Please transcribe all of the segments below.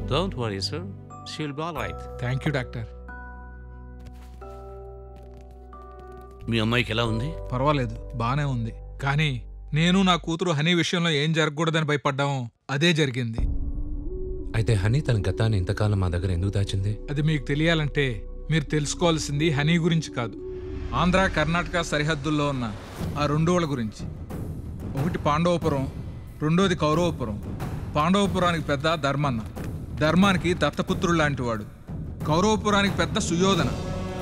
Don't worry sir she'll be all right thank you doctor మీ అమ్మాయికి ఎలా ఉంది పర్వాలేదు బానే ఉంది కానీ నేను నా కూతురు హనీ విషయంలో ఏం జరగకూడదని భయపడ్డాము అదే జరిగింది అయితే హనీ తన గతాన్ని ఇంతకాలం మా దగ్గర ఎందుకు దాచింది అది మీకు తెలియాలంటే మీరు తెలుసుకోవాల్సింది హనీ గురించి కాదు ఆంధ్ర కర్ణాటక సరిహద్దుల్లో ఉన్న ఆ రెండోళ్ళ గురించి ఒకటి పాండవపురం రెండోది కౌరవపురం పాండవపురానికి పెద్ద ధర్మన్న ధర్మానికి దత్తపుత్రుడు లాంటివాడు కౌరవపురానికి పెద్ద సుయోధన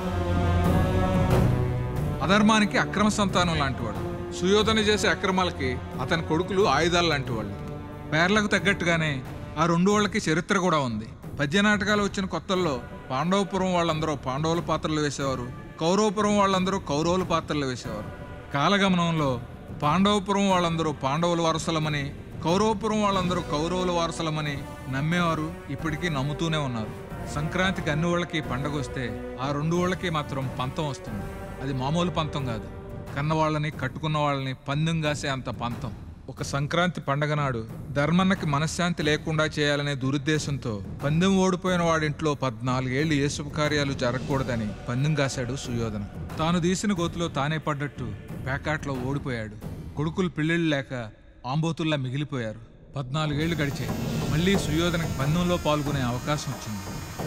అధర్మానికి అక్రమ సంతానం లాంటివాడు సుయోధన చేసే అక్రమాలకి అతని కొడుకులు ఆయుధాలు లాంటివాళ్ళు పేర్లకు తగ్గట్టుగానే ఆ రెండు వాళ్ళకి చరిత్ర కూడా ఉంది పద్య నాటకాలు వచ్చిన కొత్తల్లో పాండవపురం వాళ్ళందరూ పాండవుల పాత్రలు వేసేవారు కౌరవపురం వాళ్ళందరూ కౌరవుల పాత్రలు వేసేవారు కాలగమనంలో పాండవపురం వాళ్ళందరూ పాండవుల వారసులమని కౌరవపురం వాళ్ళందరూ కౌరవుల వారసులమని నమ్మేవారు ఇప్పటికీ నమ్ముతూనే ఉన్నారు సంక్రాంతికి అన్ని వాళ్ళకి పండగ వస్తే ఆ రెండు వాళ్ళకి మాత్రం పంతం వస్తుంది అది మామూలు పంతం కాదు కన్నవాళ్ళని కట్టుకున్న వాళ్ళని పందెం కాసే అంత పంతం ఒక సంక్రాంతి పండగ నాడు ధర్మన్నకి మనశ్శాంతి లేకుండా చేయాలనే దురుద్దేశంతో పందెం ఓడిపోయిన వాడింట్లో పద్నాలుగేళ్లు ఏ శుభకార్యాలు జరగకూడదని పందెం కాశాడు సుయోధన తాను తీసిన గోతులో తానే పడ్డట్టు పేకాట్లో ఓడిపోయాడు కొడుకులు పెళ్ళిళ్ళు లేక ఆంబోతుల్లా మిగిలిపోయారు పద్నాలుగేళ్లు గడిచాయి మళ్ళీ సుయోధనకి పందెంలో పాల్గొనే అవకాశం వచ్చింది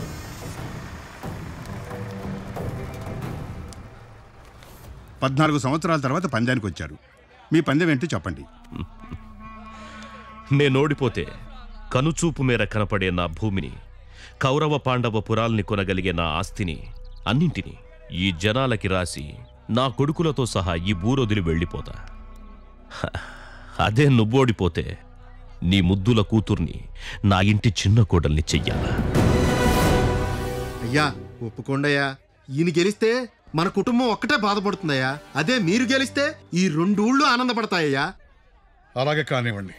పద్నాలుగు సంవత్సరాల తర్వాత పందానికి వచ్చారు మీ పందెం ఏంటో చెప్పండి నేను ఓడిపోతే కనుచూపు మేర కనపడే నా భూమిని కౌరవ పాండవ పురాల్ని కొనగలిగే నా ఆస్తిని అన్నింటినీ ఈ జనాలకి రాసి నా కొడుకులతో సహా ఈ ఊరొదిలి వెళ్ళిపోతా హ, అదే నువ్వోడిపోతే నీ ముద్దుల కూతుర్ని నా ఇంటి చిన్న కోడల్ని చెయ్యాలా అయ్యా ఒప్పుకోండయ్యా ఈయన గెలిస్తే మన కుటుంబం ఒక్కటే బాధపడుతుందయ్యా అదే మీరు గెలిస్తే ఈ రెండు ఊళ్ళు ఆనందపడతాయ్యా అలాగే కానివ్వండి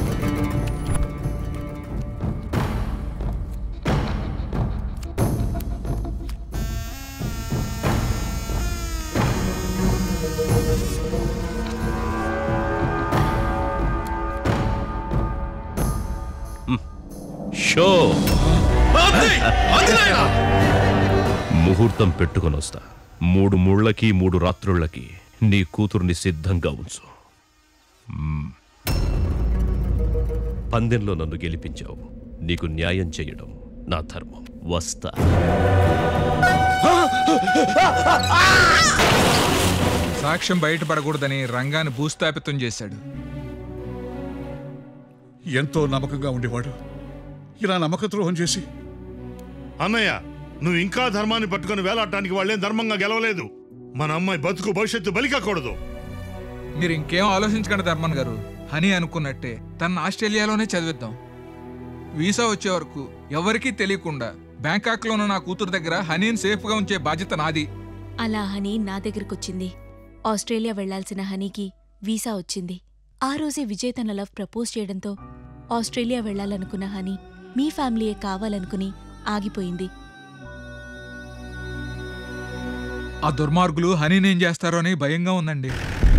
షో ముహూర్తం పెట్టుకొని వస్తా మూడు ముళ్ళకి మూడు రాత్రుళ్ళకి నీ కూతుర్ని సిద్ధంగా ఉంచు మ్మ్. పందెంలో నన్ను గెలిపించావు నీకు న్యాయం చేయడం నా ధర్మం వస్తా సాక్ష్యం బయటపడకూడదని రంగాన్ని భూస్థాపితం చేశాడు ఎంతో నమ్మకంగా ఉండేవాడు ఇలా నమ్మక ద్రోహం చేసి అన్నయ్య నువ్వు ఇంకా ధర్మాన్ని పట్టుకొని వేలాడటానికి వాళ్ళేం ధర్మంగా గెలవలేదు మన అమ్మాయి బతుకు భవిష్యత్తు బలికాకూడదు మీరు ఇంకేం ఆలోచించకండి ధర్మన్ గారు హనీ అనుకున్నట్టే తన ఆస్ట్రేలియాలోనే చదివిద్దాం వీసా వచ్చే వరకు ఎవరికీ తెలియకుండా బ్యాంకాక్లో ఉన్న నా కూతురు దగ్గర హనీని సేఫ్గా ఉంచే బాధ్యత నాది అలా హనీ నా దగ్గరకొచ్చింది ఆస్ట్రేలియా వెళ్లాల్సిన హనీకి వీసా వచ్చింది ఆ రోజే విజయ్ తన లవ్ ప్రపోజ్ చేయడంతో ఆస్ట్రేలియా వెళ్లాలనుకున్న హనీ మీ ఫ్యామిలీయే కావాలనుకుని ఆగిపోయింది ఆ దుర్మార్గులు హనీని ఏం చేస్తారో అని భయంగా ఉందండి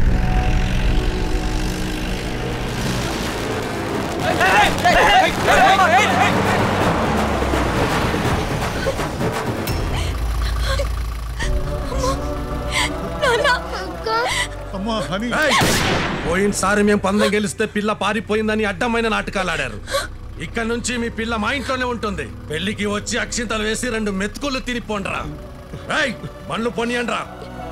అమ్మా హనీ పోయినసారి మేము పందెం గెలిస్తే పిల్ల పారిపోయిందని అడ్డమైన నాటకాలు ఆడారు ఇక్కడ నుంచి మీ పిల్ల మా ఇంట్లోనే ఉంటుంది పెళ్లికి వచ్చి అక్షింతలు వేసి రెండు మెతుకులు తినిపోండ్రా ఏయ్ బండ్లు పొనియండ్రా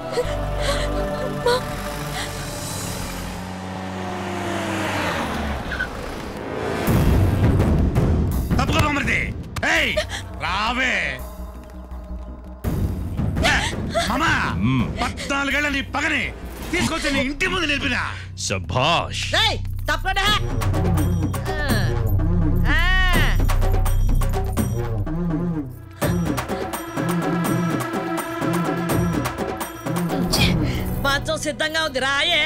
తప్పుకో మరిది ఏయ్ రావే ఏ, మామా పద్నాలుగేళ్ల నీ పగని తీసుకొచ్చి నీ ఇంటి ముందు నిలిపినా శభాష్ రేయ్ తప్పకుండా మంచం సిద్ధంగా ఉంది రాయే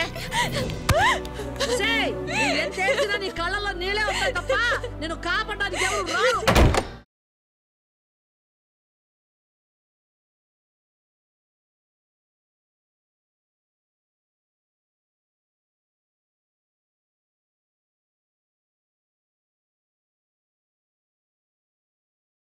సేయ్, నువ్వేం చేసినా నీ కళ్ళలో నీళ్ళే ఉంటాయి తప్ప నేను కాపాడడానికి ఎవరు రారు